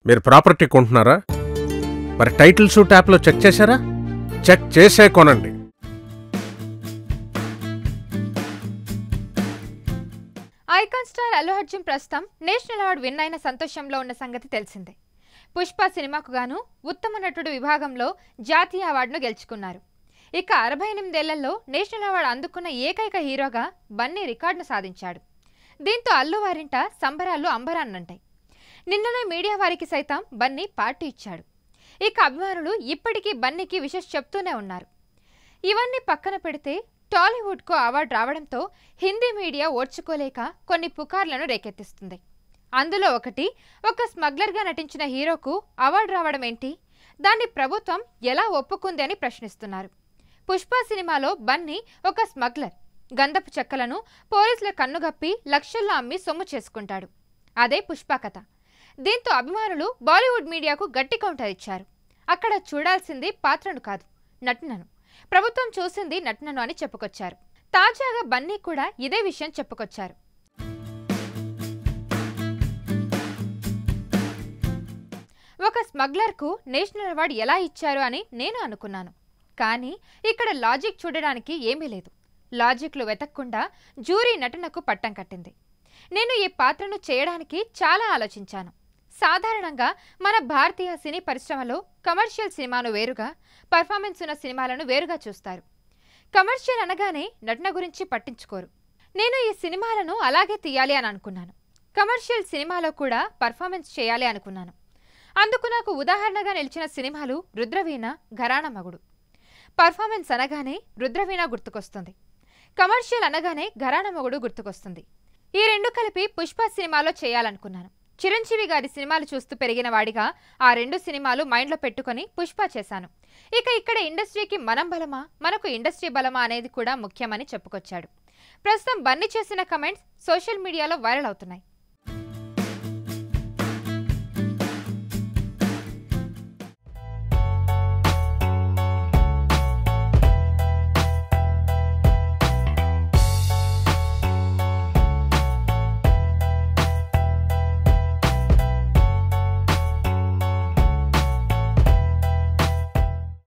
మీరు ప్రాపర్టీ కొంటున్నారా మరి టైటిల్స్ ట్యాప్లో చెక్ చేశారా చెక్ చేసే కొనండి ఐకాన్ స్టార్ అల్లు అర్జున్ ప్రస్తుతం నేషనల్ అవార్డు విన్ అయిన సంతోషంలో ఉన్న సంగతి తెలిసిందే పుష్ప సినిమాకు గాను ఉత్తమ నటుడు విభాగంలో జాతీయ అవార్డును గెలుచుకున్నారు ఇక అరవై ఎనిమిదేళ్లలో నేషనల్ అవార్డు అందుకున్న ఏకైక హీరోగా బన్నీ రికార్డును సాధించాడు దీంతో అల్లు వారింట సంబరాలు అంబరాన్నంటాయి నిన్ననే మీడియా వారికి సైతం బన్నీ పార్టీ ఇచ్చాడు ఇక అభిమానులు ఇప్పటికీ బన్నీకి విషెస్ చెప్తూనే ఉన్నారు ఇవన్నీ పక్కన పెడితే టాలీవుడ్కు అవార్డు రావడంతో హిందీ మీడియా ఓర్చుకోలేక కొన్ని పుకార్లను రేకెత్తిస్తుంది అందులో ఒకటి ఒక స్మగ్లర్గా నటించిన హీరోకు అవార్డు రావడం ఏంటి దాన్ని ప్రభుత్వం ఎలా ఒప్పుకుంది అని ప్రశ్నిస్తున్నారు పుష్ప సినిమాలో బన్నీ ఒక స్మగ్లర్ గంధపు చెక్కలను పోలీసుల కన్నుగప్పి లక్షల్లో అమ్మి సొమ్ము చేసుకుంటాడు అదే పుష్ప కథ దీంతో అభిమానులు బాలీవుడ్ మీడియాకు గట్టి కౌంటర్ ఇచ్చారు అక్కడ చూడాల్సింది పాత్రను కాదు నటనను ప్రభుత్వం చూసింది నటనను అని చెప్పుకొచ్చారు తాజాగా బన్నీ కూడా ఇదే విషయం చెప్పుకొచ్చారు ఒక స్మగ్లర్కు నేషనల్ అవార్డు ఎలా ఇచ్చారు అని నేను అనుకున్నాను కానీ ఇక్కడ లాజిక్ చూడడానికి ఏమీ లేదు లాజిక్లు వెతక్కుండా జూరీ నటనకు పట్టం కట్టింది నేను ఈ పాత్రను చేయడానికి చాలా ఆలోచించాను సాధారణంగా మన భారతీయ సినీ పరిశ్రమలో కమర్షియల్ సినిమాను వేరుగా పర్ఫార్మెన్స్ ఉన్న సినిమాలను వేరుగా చూస్తారు కమర్షియల్ అనగానే నటన గురించి పట్టించుకోరు నేను ఈ సినిమాలను అలాగే తీయాలి అని అనుకున్నాను కమర్షియల్ సినిమాలో కూడా పర్ఫార్మెన్స్ చేయాలి అనుకున్నాను అందుకు నాకు ఉదాహరణగా నిలిచిన సినిమాలు రుద్రవీణ ఘరాణ మగుడు పర్ఫార్మెన్స్ అనగానే రుద్రవీణ గుర్తుకొస్తుంది కమర్షియల్ అనగానే ఘరాణ మొగుడు గుర్తుకొస్తుంది ఈ రెండు కలిపి పుష్ప సినిమాలో చేయాలనుకున్నాను చిరంజీవి గారి సినిమాలు చూస్తూ పెరిగిన వాడిగా ఆ రెండు సినిమాలు మైండ్లో పెట్టుకొని పుష్ప చేశాను ఇక ఇక్కడ ఇండస్ట్రీకి మనం బలమా మనకు ఇండస్ట్రీ బలమా అనేది కూడా ముఖ్యమని చెప్పుకొచ్చాడు ప్రస్తుతం బన్నీ చేసిన కమెంట్స్ సోషల్ మీడియాలో వైరల్ అవుతున్నాయి